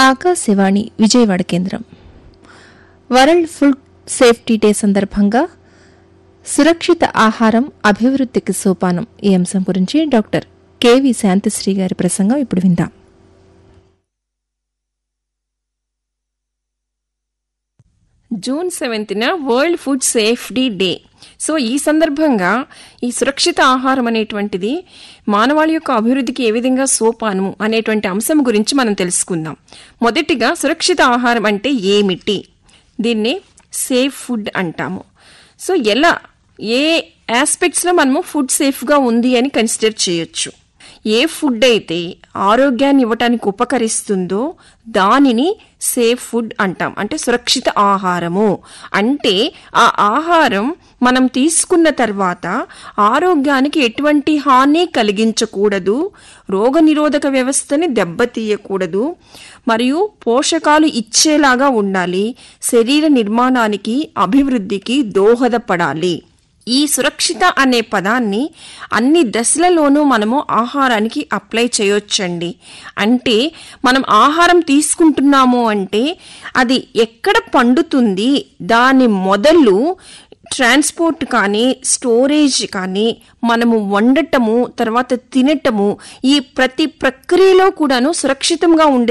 ఆకాశవాణి విజయవాడ కేంద్రం world food safety day సందర్భంగా సురక్షిత ఆహారం అభివృద్ధికి సోపానం ఈ అంశం గురించి డాక్టర్ కెవి శాంతిశ్రీ గారి ప్రసంగం ఇప్పుడు విందాం జూన్ సెవెంత్న world food safety day so ఈ సందర్భంగా ఈ సురక్షిత ఆహారం అనేటువంటిది మానవాళి యొక్క అభివృద్ధికి ఏ విధంగా సోపానము అనేటువంటి అంశం గురించి మనం తెలుసుకుందాం మొదటిగా సురక్షిత ఆహారం అంటే ఏమిటి దీన్ని సేఫ్ ఫుడ్ అంటాము సో ఎలా ఏ ఆస్పెక్ట్స్లో మనము ఫుడ్ సేఫ్గా ఉంది అని కన్సిడర్ చేయొచ్చు ఏ ఫుడ్ అయితే ఆరోగ్యాన్ని ఇవ్వటానికి ఉపకరిస్తుందో దానిని సేఫ్ ఫుడ్ అంటాం అంటే సురక్షిత ఆహారము అంటే ఆ ఆహారం మనం తీసుకున్న తర్వాత ఆరోగ్యానికి ఎటువంటి హాని కలిగించకూడదు రోగనిరోధక వ్యవస్థని దెబ్బతీయకూడదు మరియు పోషకాలు ఇచ్చేలాగా ఉండాలి శరీర నిర్మాణానికి అభివృద్ధికి దోహదపడాలి ఈ సురక్షిత అనే పదాన్ని అన్ని దశలలోనూ మనము ఆహారానికి అప్లై చేయొచ్చండి అంటే మనం ఆహారం తీసుకుంటున్నాము అంటే అది ఎక్కడ పండుతుంది దాని మొదలు ట్రాన్స్పోర్ట్ కానీ స్టోరేజ్ కానీ మనము వండటము తర్వాత తినటము ఈ ప్రతి ప్రక్రియలో కూడాను సురక్షితంగా ఉండే